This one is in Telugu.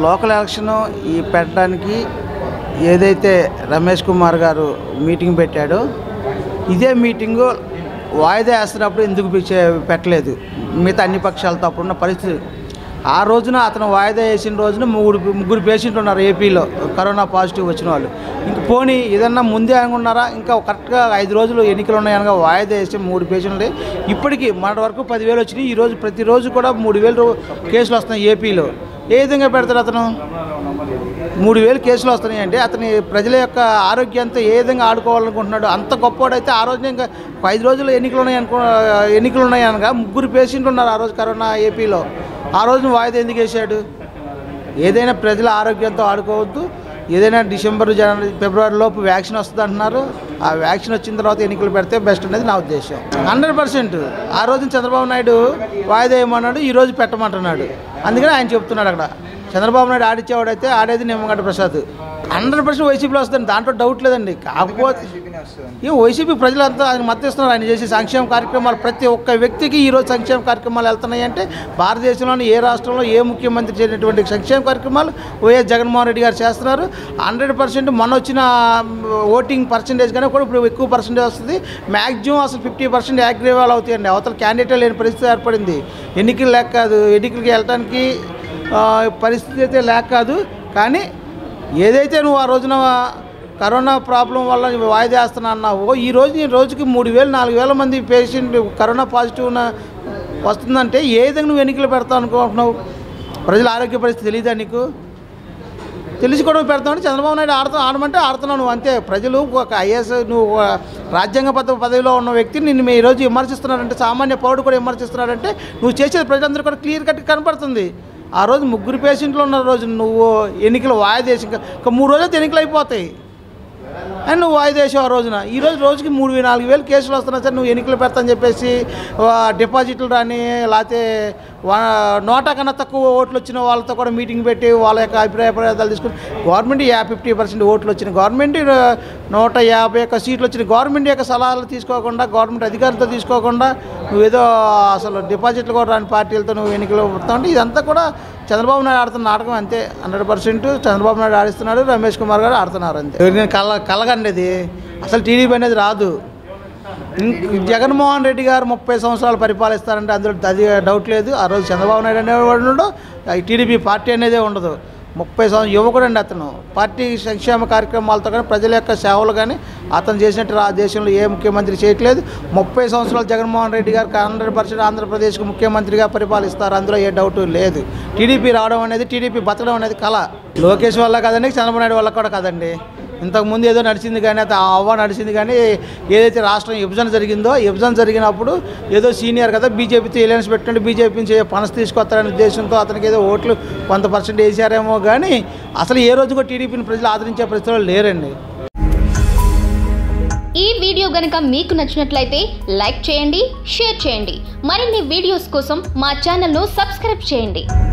లోకల్ ఎలక్షన్ ఈ పెట్టడానికి ఏదైతే రమేష్ కుమార్ గారు మీటింగ్ పెట్టాడో ఇదే మీటింగు వాయిదా వేస్తున్నప్పుడు ఎందుకు పిచ్చే- పెట్టలేదు మిగతా అన్ని పక్షాలతో అప్పుడున్న పరిస్థితి ఆ రోజున అతను వాయిదా వేసిన రోజున ముగ్గురు ముగ్గురు పేషెంట్లు ఉన్నారు ఏపీలో కరోనా పాజిటివ్ వచ్చిన వాళ్ళు ఇంక పోనీ ఏదన్నా ముందే అనుకున్నారా ఇంకా కరెక్ట్గా ఐదు రోజులు ఎన్నికలు ఉన్నాయనగా వాయిదా వేసి మూడు పేషెంట్లు ఇప్పటికీ మన వరకు పదివేలు వచ్చినాయి ఈరోజు ప్రతిరోజు కూడా మూడు వేలు కేసులు వస్తున్నాయి ఏపీలో ఏ విధంగా పెడతారు అతను మూడు వేలు కేసులు వస్తున్నాయి అంటే అతని ప్రజల యొక్క ఆరోగ్యంతో ఏ విధంగా ఆడుకోవాలనుకుంటున్నాడు అంత గొప్పవాడైతే ఆ రోజున ఇంకా ఐదు రోజులు ఎన్నికలు ఉన్నాయి అనుకో ఎన్నికలు ఉన్నాయి అనగా ముగ్గురు పేషెంట్లు ఉన్నారు ఆ రోజు కరోనా ఏపీలో ఆ రోజున వాయిదా ఎందుకు వేసాడు ఏదైనా ప్రజల ఆరోగ్యంతో ఆడుకోవద్దు ఏదైనా డిసెంబర్ జనవరి ఫిబ్రవరి లోపు వ్యాక్సిన్ వస్తుంది అంటున్నారు ఆ వ్యాక్సిన్ వచ్చిన తర్వాత ఎన్నికలు పెడితే బెస్ట్ అనేది నా ఉద్దేశం హండ్రెడ్ పర్సెంట్ ఆ రోజున చంద్రబాబు నాయుడు వాయిదా వేయమన్నాడు ఈ రోజు పెట్టమంటున్నాడు అందుకని ఆయన చెప్తున్నాడు అక్కడ చంద్రబాబు నాయుడు ఆడిచ్చేవాడైతే ఆడేది నిమ్మగడ్డ ప్రసాద్ హండ్రెడ్ పర్సెంట్ వైసీపీలో వస్తుంది దాంట్లో డౌట్ లేదండి కాకపోతే ఈ వైసీపీ ప్రజలంతా ఆయన మద్దతు ఇస్తున్నారు ఆయన చేసే సంక్షేమ కార్యక్రమాలు ప్రతి ఒక్క వ్యక్తికి ఈరోజు సంక్షేమ కార్యక్రమాలు వెళ్తున్నాయి అంటే భారతదేశంలోని ఏ రాష్ట్రంలో ఏ ముఖ్యమంత్రి చేసినటువంటి సంక్షేమ కార్యక్రమాలు వైఎస్ జగన్మోహన్ రెడ్డి గారు చేస్తున్నారు హండ్రెడ్ పర్సెంట్ మొన్న వచ్చిన ఓటింగ్ పర్సంటేజ్ కన్నా కూడా ఇప్పుడు ఎక్కువ పర్సంటేజ్ వస్తుంది మ్యాక్సిమం అసలు ఫిఫ్టీ పర్సెంట్ యాగ్రేవాల్ అవుతాయండి అవతల క్యాండిడేట్ లేని పరిస్థితి ఏర్పడింది ఎన్నికలు లేక కాదు ఎన్నికలకి వెళ్ళటానికి ఆ, పరిస్థితి అయితే లేక కాదు కానీ ఏదైతే నువ్వు ఆ రోజున కరోనా ప్రాబ్లం వల్ల నువ్వు వాయిదా వేస్తున్నా అన్నావో ఈ రోజు ఈ రోజుకి మూడు వేలు నాలుగు వేల మంది పేషెంట్ కరోనా పాజిటివ్ ఉన్న వస్తుందంటే ఏ విధంగా నువ్వు ఎన్నికలు పెడతావు అనుకుంటున్నావు ప్రజల ఆరోగ్య పరిస్థితి తెలియదా నీకు తెలిసి కూడా పెడతామని చంద్రబాబు నాయుడు ఆడుతా ఆడమంటే ఆడుతున్నావు నువ్వు అంతే ప్రజలు ఒక ఐఏఎస్ నువ్వు ఒక రాజ్యాంగబద్ధ పదవిలో ఉన్న వ్యక్తిని నిన్ను మీ ఈరోజు విమర్శిస్తున్నారంటే సామాన్య పౌరుడు కూడా విమర్శిస్తున్నారంటే నువ్వు చేసేది ప్రజలందరూ కూడా క్లియర్ కట్ కనపడుతుంది ఆ రోజు ముగ్గురు పేషెంట్లు ఉన్న రోజు నువ్వు ఎన్నికలు వాయిదా వేసి ఇంకా ఇంకా మూడు రోజులు ఎన్నికలు అయిపోతాయి అని నువ్వు వాయిదా వేసావు ఆ రోజున ఈ రోజు రోజుకి మూడు వేలు నాలుగు వేలు కేసులు వస్తున్నాయి సార్ నువ్వు ఎన్నికలు పెడతాని చెప్పేసి ఆ, డిపాజిట్లు రాని లేకపోతే వా- నోటా కన్నా తక్కువ ఓట్లు వచ్చిన వాళ్ళతో కూడా మీటింగ్ పెట్టి వాళ్ళ యొక్క అభిప్రాయ ప్రయోగాలు తీసుకుని గవర్నమెంట్ యా ఫిఫ్టీ పర్సెంట్ ఓట్లు వచ్చినాయి గవర్నమెంట్ ఆ, నూట యాభై యొక్క సీట్లు వచ్చినాయి గవర్నమెంట్ యొక్క సలహాలు తీసుకోకుండా గవర్నమెంట్ అధికారులతో తీసుకోకుండా నువ్వేదో అసలు డిపాజిట్లు కూడా రాని పార్టీలతో నువ్వు ఎన్నికలు పెడతావు అంటే ఇదంతా కూడా చంద్రబాబు నాయుడు ఆడుతున్న నాటకం అంతే హండ్రెడ్ పర్సెంట్ చంద్రబాబు నాయుడు ఆడిస్తున్నాడు రమేష్ కుమార్ గారు ఆడుతున్నారు అంతే నేను కల కలగండి ఇది అసలు టీడీపీ అనేది రాదు ఇంక జగన్మోహన్ రెడ్డి గారు ముప్పై సంవత్సరాలు పరిపాలిస్తారంటే అందులో అది డౌట్ లేదు ఆ రోజు చంద్రబాబు నాయుడు అనేవాడు ఉండడు ఈ టీడీపీ పార్టీ అనేదే ఉండదు ముప్పై సంవత్సరం యువకుడు అండి అతను పార్టీ సంక్షేమ కార్యక్రమాలతో కానీ ప్రజల యొక్క సేవలు కానీ అతను చేసినట్టు ఆ దేశంలో ఏ ముఖ్యమంత్రి చేయట్లేదు ముప్పై సంవత్సరాలు జగన్మోహన్ రెడ్డి గారు హండ్రెడ్ పర్సెంట్ ఆంధ్రప్రదేశ్కు ముఖ్యమంత్రిగా పరిపాలిస్తారు అందులో ఏ డౌట్ లేదు టీడీపీ రావడం అనేది టీడీపీ బతకడం అనేది కళ లోకేష్ వల్ల కాదండి చంద్రబాబు నాయుడు వల్ల కూడా కాదండి ఇంతకుముందు ఏదో నడిచింది కానీ అది ఆ అవ్వ నడిచింది కానీ ఏదైతే రాష్ట్రం విభజన జరిగిందో విభజన జరిగినప్పుడు ఏదో సీనియర్ కదా బీజేపీతో ఎలియన్స్ పెట్టుకుంటే బీజేపీ నుంచి పనస్ తీసుకొస్తారనే ఉద్దేశంతో అతనికి ఏదో ఓట్లు కొంత పర్సెంట్ వేసారేమో కానీ అసలు ఏ రోజు కూడా టీడీపీని ప్రజలు ఆదరించే పరిస్థితుల్లో లేరండి ఈ వీడియో గనుక మీకు నచ్చినట్లయితే లైక్ చేయండి షేర్ చేయండి మరిన్ని వీడియోస్ కోసం మా ఛానల్ను సబ్స్క్రైబ్ చేయండి